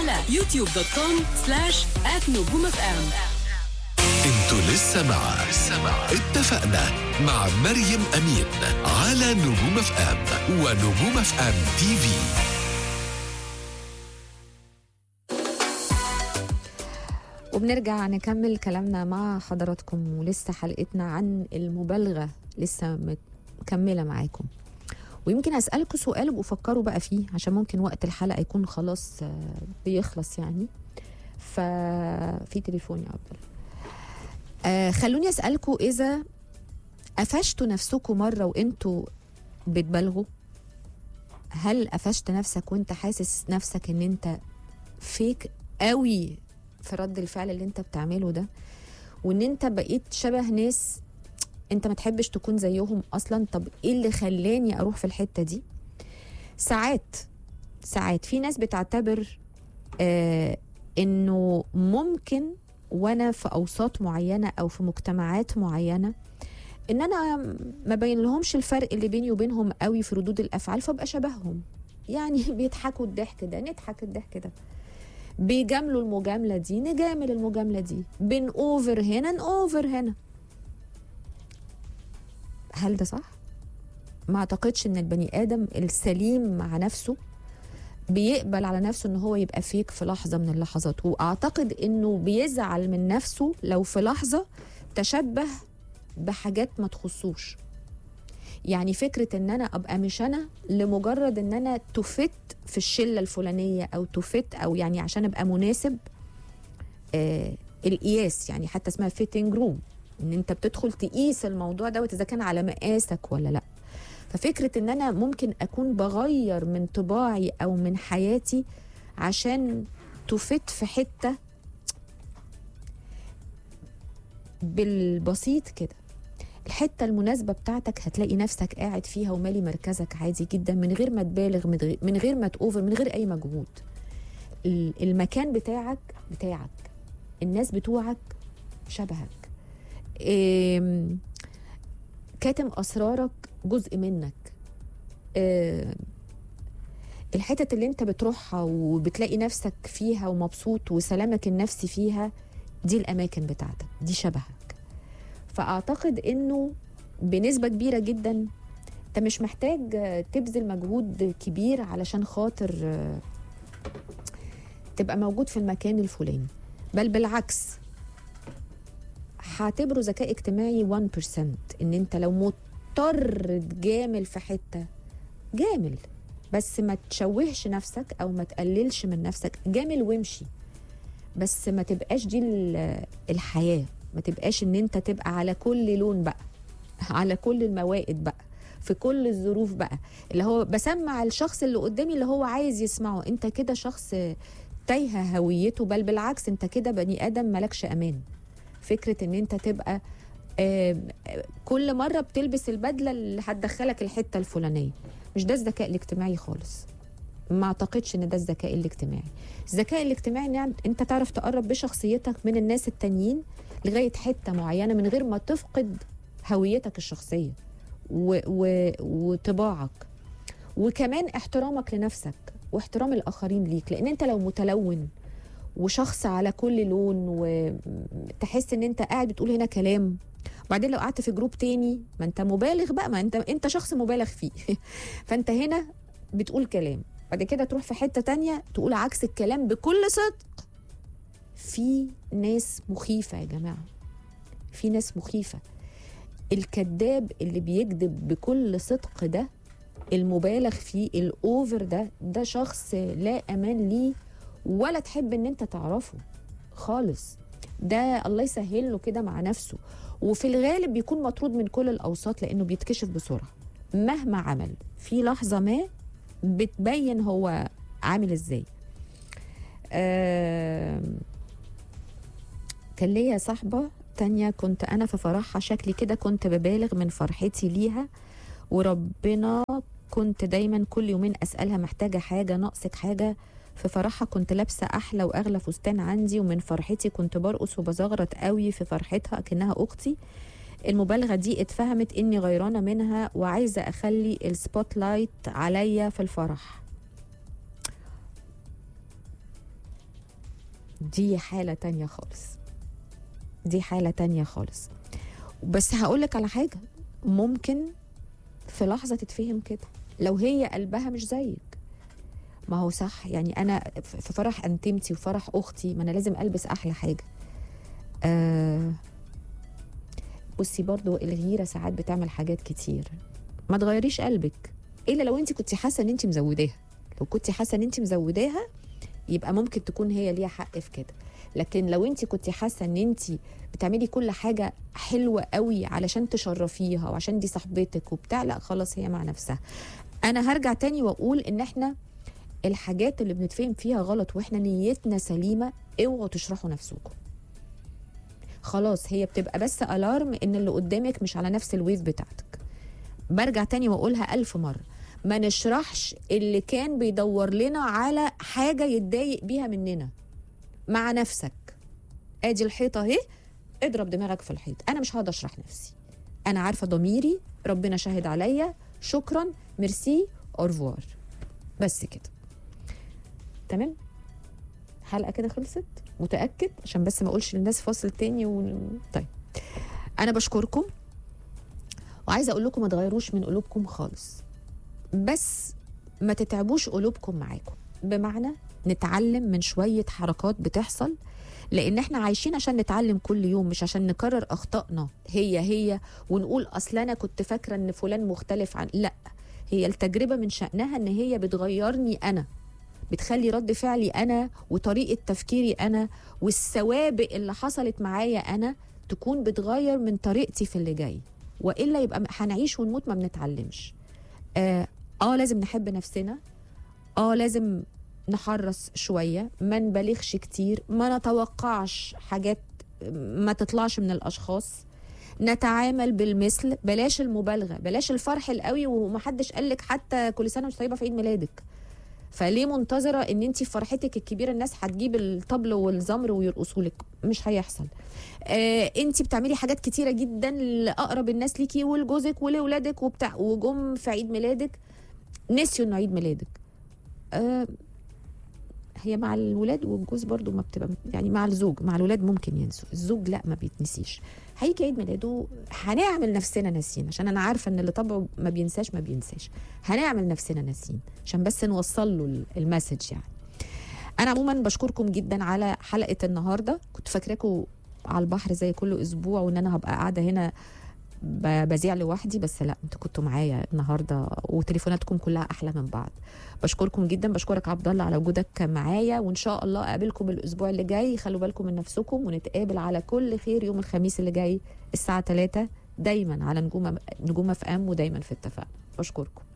على يوتيوب دوت كوم سلاش نجوم اف ام انتوا لسه مع اتفقنا مع مريم امين على نجوم اف ام ونجوم اف ام تي في وبنرجع نكمل كلامنا مع حضراتكم ولسه حلقتنا عن المبالغة لسه مكملة معاكم ويمكن أسألكم سؤال وابقوا فكروا بقى فيه عشان ممكن وقت الحلقة يكون خلاص آه، بيخلص يعني ففي تليفون يا عبد الله آه خلوني أسألكم إذا قفشتوا نفسكم مرة وانتوا بتبالغوا هل قفشت نفسك وانت حاسس نفسك ان انت فيك قوي في رد الفعل اللي انت بتعمله ده وان انت بقيت شبه ناس انت ما تحبش تكون زيهم اصلا طب ايه اللي خلاني اروح في الحته دي ساعات ساعات في ناس بتعتبر آه انه ممكن وانا في اوساط معينه او في مجتمعات معينه ان انا ما بين لهمش الفرق اللي بيني وبينهم قوي في ردود الافعال فابقى شبههم يعني بيضحكوا الضحك ده نضحك الضحك ده بيجاملوا المجامله دي نجامل المجامله دي بن اوفر هنا اوفر هنا هل ده صح ما اعتقدش ان البني ادم السليم مع نفسه بيقبل على نفسه ان هو يبقى فيك في لحظه من اللحظات واعتقد انه بيزعل من نفسه لو في لحظه تشبه بحاجات ما تخصوش يعني فكرة ان انا ابقى مش انا لمجرد ان انا تفت في الشلة الفلانية او تفت او يعني عشان ابقى مناسب آه القياس يعني حتى اسمها فيتنج روم ان انت بتدخل تقيس الموضوع دوت اذا كان على مقاسك ولا لا ففكرة ان انا ممكن اكون بغير من طباعي او من حياتي عشان تفت في حتة بالبسيط كده الحته المناسبه بتاعتك هتلاقي نفسك قاعد فيها ومالي مركزك عادي جدا من غير ما تبالغ من غير- من غير ما تأوفر من غير اي مجهود ال- المكان بتاعك بتاعك الناس بتوعك شبهك إم، كاتم اسرارك جزء منك إم، الحتت اللي انت بتروحها وبتلاقي نفسك فيها ومبسوط وسلامك النفسي فيها دي الاماكن بتاعتك دي شبهك فاعتقد انه بنسبه كبيره جدا انت مش محتاج آه، تبذل مجهود كبير علشان خاطر آه، تبقى موجود في المكان الفلاني بل بالعكس هعتبره ذكاء اجتماعي 1% ان انت لو مضطر تجامل في حته جامل بس ما تشوهش نفسك او ما تقللش من نفسك جامل وامشي بس ما تبقاش دي ال- الحياه ما تبقاش ان انت تبقى على كل لون بقى على كل الموائد بقى في كل الظروف بقى اللي هو بسمع الشخص اللي قدامي اللي هو عايز يسمعه انت كده شخص تايهه هويته بل بالعكس انت كده بني ادم ملكش امان فكره ان انت تبقى آم، آه، كل مره بتلبس البدله اللي هتدخلك الحته الفلانيه مش ده الذكاء الاجتماعي خالص ما اعتقدش ان ده الذكاء الاجتماعي الذكاء الاجتماعي ان يعني انت تعرف تقرب بشخصيتك من الناس التانيين لغايه حته معينه من غير ما تفقد هويتك الشخصيه و و وطباعك وكمان احترامك لنفسك واحترام الاخرين ليك لان انت لو متلون وشخص على كل لون وتحس ان انت قاعد بتقول هنا كلام وبعدين لو قعدت في جروب تاني ما انت مبالغ بقى ما انت انت شخص مبالغ فيه فانت هنا بتقول كلام بعد كده تروح في حته تانية تقول عكس الكلام بكل صدق في ناس مخيفه يا جماعه في ناس مخيفه الكذاب اللي بيكذب بكل صدق ده المبالغ فيه الاوفر ده ده شخص لا امان ليه ولا تحب ان انت تعرفه خالص ده الله يسهل له كده مع نفسه وفي الغالب بيكون مطرود من كل الاوساط لانه بيتكشف بسرعه مهما عمل في لحظه ما بتبين هو عامل ازاي آم، كان ليا صاحبه تانية كنت انا في فرحها شكلي كده كنت ببالغ من فرحتي ليها وربنا كنت دايما كل يومين اسالها محتاجه حاجه ناقصك حاجه في فرحها كنت لابسه احلى واغلى فستان عندي ومن فرحتي كنت برقص وبزغرط قوي في فرحتها اكنها اختي المبالغه دي اتفهمت اني غيرانه منها وعايزه اخلي السبوت لايت عليا في الفرح دي حالة تانية خالص دي حالة تانية خالص بس هقولك على حاجة ممكن في لحظة تتفهم كده لو هي قلبها مش زيك ما هو صح يعني أنا في فرح أنتمتي وفرح أختي ما أنا لازم ألبس أحلى حاجة آه بصي برضو الغيرة ساعات بتعمل حاجات كتير ما تغيريش قلبك إلا لو أنت كنت حاسة إن أنت مزوداها لو كنت حاسة إن أنت مزوداها يبقى ممكن تكون هي ليها حق في كده لكن لو انت كنت حاسه ان انت بتعملي كل حاجه حلوه قوي علشان تشرفيها وعشان دي صاحبتك وبتاع لا خلاص هي مع نفسها انا هرجع تاني واقول ان احنا الحاجات اللي بنتفهم فيها غلط واحنا نيتنا سليمه اوعوا تشرحوا نفسكم خلاص هي بتبقى بس الارم ان اللي قدامك مش على نفس الويف بتاعتك برجع تاني واقولها ألف مرة ما نشرحش اللي كان بيدور لنا على حاجة يتضايق بيها مننا مع نفسك ادي الحيطة اهي اضرب دماغك في الحيط انا مش هقعد اشرح نفسي انا عارفة ضميري ربنا شاهد عليا شكرا ميرسي اورفوار بس كده تمام حلقة كده خلصت متأكد عشان بس ما اقولش للناس فاصل تاني و... طيب انا بشكركم وعايزه اقول لكم ما تغيروش من قلوبكم خالص بس ما تتعبوش قلوبكم معاكم بمعنى نتعلم من شويه حركات بتحصل لان احنا عايشين عشان نتعلم كل يوم مش عشان نكرر اخطائنا هي هي ونقول اصل انا كنت فاكره ان فلان مختلف عن لا هي التجربه من شانها ان هي بتغيرني انا بتخلي رد فعلي انا وطريقه تفكيري انا والسوابق اللي حصلت معايا انا تكون بتغير من طريقتي في اللي جاي والا يبقى هنعيش ونموت ما بنتعلمش آه, اه لازم نحب نفسنا اه لازم نحرص شويه ما نبالغش كتير ما نتوقعش حاجات ما تطلعش من الاشخاص نتعامل بالمثل بلاش المبالغه بلاش الفرح القوي ومحدش قالك حتى كل سنه وانت طيبه في عيد ميلادك فليه منتظره ان انت في فرحتك الكبيره الناس هتجيب الطبل والزمر ويرقصوا لك مش هيحصل آه انت بتعملي حاجات كتيره جدا لاقرب الناس ليكي ولجوزك ولولادك وبتاع وجم في عيد ميلادك نسيوا انه عيد ميلادك آه هي مع الولاد والجوز برضو ما بتبقى يعني مع الزوج مع الولاد ممكن ينسوا الزوج لا ما بيتنسيش هيجي عيد ميلاده هنعمل نفسنا ناسيين عشان انا عارفه ان اللي طبعه ما بينساش ما بينساش هنعمل نفسنا ناسيين عشان بس نوصل له المسج يعني انا عموما بشكركم جدا على حلقه النهارده كنت فاكراكم على البحر زي كل اسبوع وان انا هبقى قاعده هنا بذيع لوحدي بس لا انتوا كنتوا معايا النهارده وتليفوناتكم كلها احلى من بعض بشكركم جدا بشكرك عبد الله على وجودك معايا وان شاء الله اقابلكم الاسبوع اللي جاي خلوا بالكم من نفسكم ونتقابل على كل خير يوم الخميس اللي جاي الساعه 3 دايما على نجوم نجوم اف ام ودايما في اتفاق بشكركم